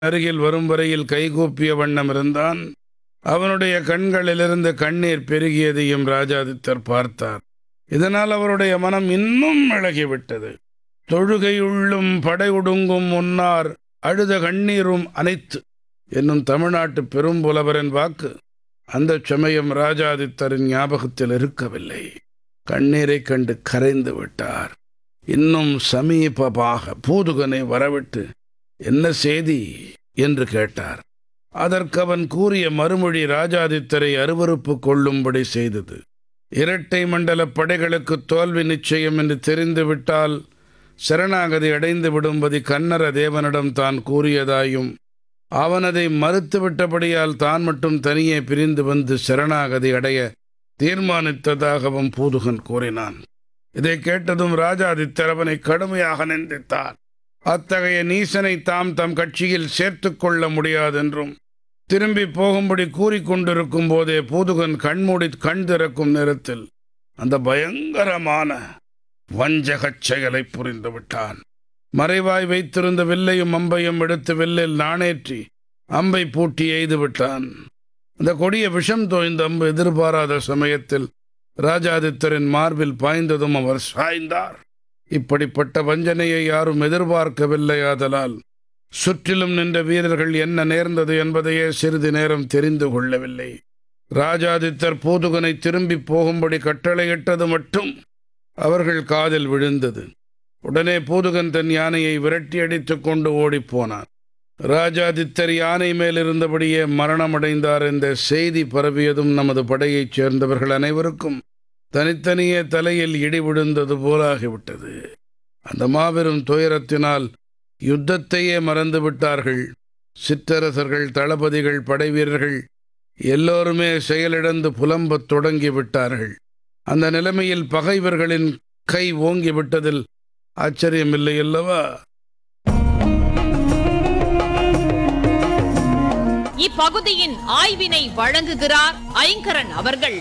அருகில் வரும் வரையில் கைகூப்பிய வண்ணம் இருந்தான் அவனுடைய கண்களிலிருந்து கண்ணீர் பெருகியதையும் ராஜாதித்தர் பார்த்தார் இதனால் அவருடைய மனம் இன்னும் இழகிவிட்டது தொழுகையுள்ளும் படையுடுங்கும் முன்னார் அழுத கண்ணீரும் அனைத்து என்னும் தமிழ்நாட்டு பெரும்புலவரின் வாக்கு அந்த சமயம் ராஜாதித்தரின் ஞாபகத்தில் இருக்கவில்லை கண்ணீரைக் கண்டு கரைந்து விட்டார் இன்னும் சமீபமாக பூதுகனை வரவிட்டு என்ன செய்தி என்று கேட்டார் அதற்கு அவன் கூறிய மறுமொழி ராஜாதித்தரை அருவறுப்பு கொள்ளும்படி செய்தது இரட்டை மண்டல படைகளுக்கு தோல்வி நிச்சயம் என்று தெரிந்துவிட்டால் சரணாகதி அடைந்து விடும்படி கன்னர தேவனிடம் தான் கூறியதாயும் அவன் அதை மறுத்துவிட்டபடியால் தான் மட்டும் தனியே பிரிந்து வந்து சரணாகதி அடைய தீர்மானித்ததாகவும் பூதுகன் கூறினான் இதை கேட்டதும் ராஜாதித்தர் அவனை கடுமையாக நிந்தித்தார் அத்தகைய நீசனை தாம் தம் கட்சியில் சேர்த்துக் கொள்ள முடியாதென்றும் திரும்பி போகும்படி கூறிக்கொண்டிருக்கும் போதே பூதுகன் கண்மூடி கண் திறக்கும் நேரத்தில் அந்த பயங்கரமான வஞ்சகச் செயலை புரிந்து விட்டான் மறைவாய் வைத்திருந்த வில்லையும் அம்பையும் எடுத்து வில்லில் நாணேற்றி அம்பை பூட்டி எய்து விட்டான் அந்த கொடிய விஷம் தோய்ந்த அம்பு எதிர்பாராத சமயத்தில் ராஜாதித்தரின் மார்பில் பாய்ந்ததும் அவர் சாய்ந்தார் இப்படிப்பட்ட வஞ்சனையை யாரும் எதிர்பார்க்கவில்லை ஆதலால் சுற்றிலும் நின்ற வீரர்கள் என்ன நேர்ந்தது என்பதையே சிறிது நேரம் தெரிந்து கொள்ளவில்லை ராஜாதித்தர் பூதுகனை திரும்பி போகும்படி கட்டளையிட்டது மட்டும் அவர்கள் காதில் விழுந்தது உடனே பூதுகன் தன் யானையை விரட்டி அடித்துக் கொண்டு ஓடிப்போனான் ராஜாதித்தர் யானை மேல் இருந்தபடியே மரணமடைந்தார் என்ற செய்தி பரவியதும் நமது படையைச் சேர்ந்தவர்கள் அனைவருக்கும் தனித்தனியே தலையில் இடி விழுந்தது போலாகிவிட்டது அந்த மாபெரும் துயரத்தினால் யுத்தத்தையே மறந்து விட்டார்கள் சிற்றரசர்கள் தளபதிகள் படைவீரர்கள் எல்லோருமே செயலிழந்து புலம்பத் தொடங்கி விட்டார்கள் அந்த நிலைமையில் பகைவர்களின் கை ஓங்கி விட்டதில் ஆச்சரியமில்லை அல்லவா இப்பகுதியின் ஆய்வினை வழங்குகிறார் ஐங்கரன் அவர்கள்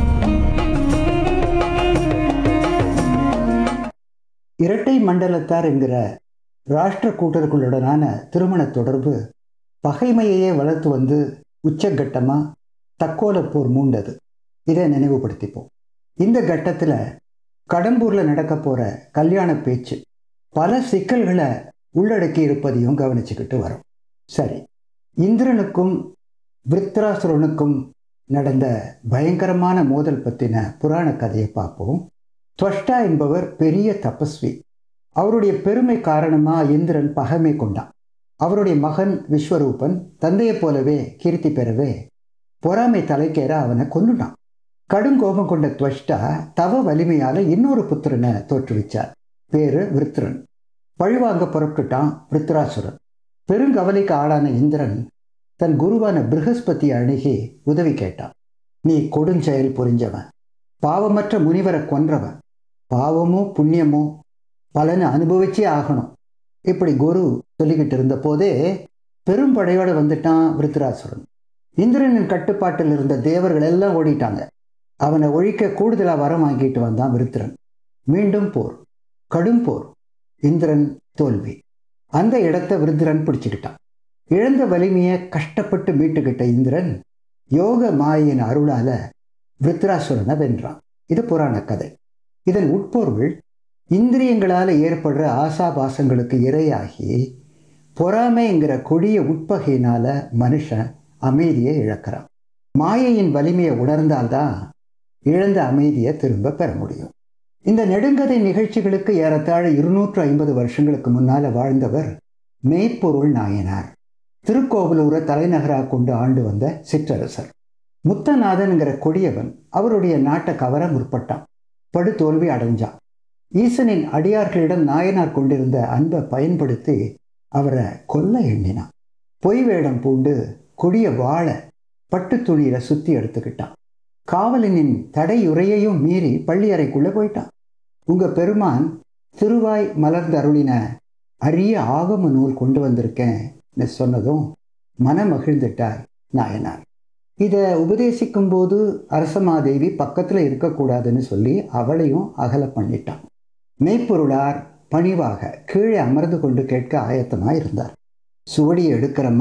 இரட்டை மண்டலத்தார் என்கிற ராஷ்டிர கூட்டர்களுடனான திருமண தொடர்பு பகைமையையே வளர்த்து வந்து உச்சகட்டமாக தக்கோலப் போர் மூண்டது இதை நினைவுபடுத்திப்போம் இந்த கட்டத்தில் கடம்பூரில் நடக்க போகிற கல்யாண பேச்சு பல சிக்கல்களை உள்ளடக்கி இருப்பதையும் கவனிச்சுக்கிட்டு வரோம் சரி இந்திரனுக்கும் விருத்ராசுரனுக்கும் நடந்த பயங்கரமான மோதல் பற்றின புராண கதையை பார்ப்போம் துவஷ்டா என்பவர் பெரிய தபஸ்வி அவருடைய பெருமை காரணமாக இந்திரன் பகைமை கொண்டான் அவருடைய மகன் விஸ்வரூபன் தந்தையைப் போலவே கீர்த்தி பெறவே பொறாமை தலைக்கேற அவனை கொன்னுட்டான் கடுங்கோபம் கொண்ட துவஷ்டா தவ வலிமையால இன்னொரு புத்திரனை தோற்றுவிச்சார் பேரு விருத்ரன் பழிவாங்க புறப்பட்டுட்டான் விருத்ராசுரன் பெருங்கவலைக்கு ஆளான இந்திரன் தன் குருவான பிருகஸ்பதி அணுகி உதவி கேட்டான் நீ கொடுஞ்செயல் புரிஞ்சவன் பாவமற்ற முனிவரை கொன்றவன் பாவமோ புண்ணியமோ பலனை அனுபவிச்சே ஆகணும் இப்படி குரு சொல்லிக்கிட்டு இருந்த போதே பெரும்படையோடு வந்துட்டான் விருத்ராசுரன் இந்திரனின் கட்டுப்பாட்டில் இருந்த தேவர்கள் எல்லாம் ஓடிட்டாங்க அவனை ஒழிக்க கூடுதலாக வரம் வாங்கிட்டு வந்தான் விருத்திரன் மீண்டும் போர் கடும் போர் இந்திரன் தோல்வி அந்த இடத்த விருத்திரன் பிடிச்சுக்கிட்டான் இழந்த வலிமையை கஷ்டப்பட்டு மீட்டுக்கிட்ட இந்திரன் யோக மாயின் அருளால விருத்ராசுரனை வென்றான் இது புராண கதை இதன் உட்பொருள் இந்திரியங்களால் ஏற்படுற ஆசாபாசங்களுக்கு இரையாகி பொறாமைங்கிற கொடிய உட்பகையினால மனுஷன் அமைதியை இழக்கிறான் மாயையின் வலிமையை உணர்ந்தால்தான் இழந்த அமைதியை திரும்ப பெற முடியும் இந்த நெடுங்கதை நிகழ்ச்சிகளுக்கு ஏறத்தாழ இருநூற்று ஐம்பது வருஷங்களுக்கு முன்னால் வாழ்ந்தவர் மெய்ப்பொருள் நாயனார் திருக்கோவிலூரை தலைநகராக கொண்டு ஆண்டு வந்த சிற்றரசர் முத்தநாதன்கிற கொடியவன் அவருடைய நாட்டை கவர முற்பட்டான் படு தோல்வி அடைஞ்சான் ஈசனின் அடியார்களிடம் நாயனார் கொண்டிருந்த அன்பை பயன்படுத்தி அவரை கொல்ல எண்ணினான் பொய் வேடம் பூண்டு கொடிய வாழை பட்டு துணியில சுத்தி எடுத்துக்கிட்டான் காவலனின் தடையுறையையும் மீறி பள்ளியறைக்குள்ள போயிட்டான் உங்க பெருமான் திருவாய் மலர்ந்து அருளின அரிய ஆகம நூல் கொண்டு வந்திருக்கேன் சொன்னதும் மனமகிழ்ந்துட்டார் நாயனார் இதை உபதேசிக்கும் போது அரசமாதேவி பக்கத்தில் இருக்கக்கூடாதுன்னு சொல்லி அவளையும் அகல பண்ணிட்டான் மெய்ப்பொருளார் பணிவாக கீழே அமர்ந்து கொண்டு கேட்க ஆயத்தமாக இருந்தார் சுவடி எடுக்கிற